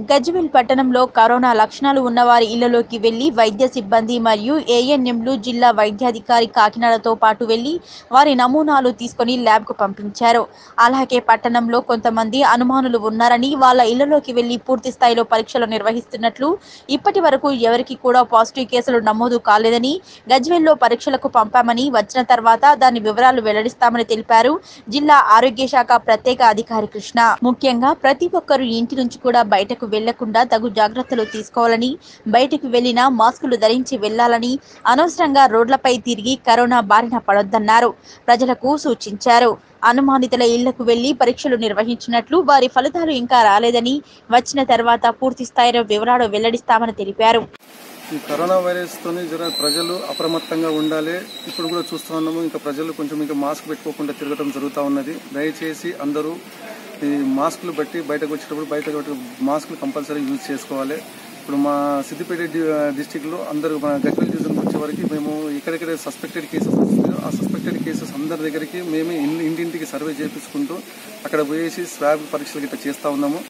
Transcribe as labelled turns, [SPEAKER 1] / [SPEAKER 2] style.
[SPEAKER 1] గజ్వెల్ పట్టణంలో కరోనా లక్షణాలు ఉన్నవారి ఇళ్లలోకి వెళ్లి వైద్య సిబ్బంది మరియు ఏఎన్ఎంలు జిల్లా వైద్యాధికారి కాకినాడతో పాటు వెళ్లి వారి నమూనాలు తీసుకొని ల్యాబ్కు పంపించారు అలాగే పట్టణంలో కొంతమంది అనుమానులు ఉన్నారని వాళ్ళ ఇళ్లలోకి వెళ్లి పూర్తి స్థాయిలో పరీక్షలు నిర్వహిస్తున్నట్లు ఇప్పటి వరకు ఎవరికి కూడా పాజిటివ్ కేసులు నమోదు కాలేదని గజ్వెల్లో పరీక్షలకు పంపామని వచ్చిన తర్వాత దాని వివరాలు వెల్లడిస్తామని తెలిపారు జిల్లా ఆరోగ్య శాఖ ప్రత్యేక అధికారి కృష్ణ ముఖ్యంగా ప్రతి ఒక్కరూ ఇంటి నుంచి కూడా బయటకు వెళ్లకుండా తగు జాగ్రత్తలు తీసుకోవాలని బయటకు వెళ్లినా మాస్కులు ధరించి వెళ్లాలని అనవసరంగా రోడ్లపై తిరిగి కరోనా బారిన పడొద్దన్నారు ప్రజలకు సూచించారు అనుమానితుల ఇళ్లకు వెళ్లి పరీక్షలు నిర్వహించినట్లు వారి ఫలితాలు ఇంకా రాలేదని వచ్చిన తర్వాత పూర్తి స్థాయిలో వివరాలు వెల్లడిస్తామని తెలిపారు
[SPEAKER 2] ఈ కరోనా వైరస్తోని జర ప్రజలు అప్రమత్తంగా ఉండాలి ఇప్పుడు కూడా చూస్తూ ఉన్నాము ఇంకా ప్రజలు కొంచెం ఇంకా మాస్క్ పెట్టుకోకుండా తిరగడం జరుగుతూ ఉన్నది దయచేసి అందరూ ఈ మాస్కులు బట్టి బయటకు వచ్చేటప్పుడు బయట మాస్కులు కంపల్సరీ యూజ్ చేసుకోవాలి ఇప్పుడు మా సిద్దిపేట డిస్టిక్లో అందరూ మన గజ్వెల్ డివిజన్ వచ్చే వరకు మేము ఎక్కడెక్కడ సస్పెక్టెడ్ కేసెస్ వస్తాయో ఆ సస్పెక్టెడ్ కేసెస్ అందరి దగ్గరికి మేము ఇంటింటికి సర్వే చేపించుకుంటూ అక్కడ పోయేసి స్వాబ్ పరీక్షలు గిట్ట చేస్తూ ఉన్నాము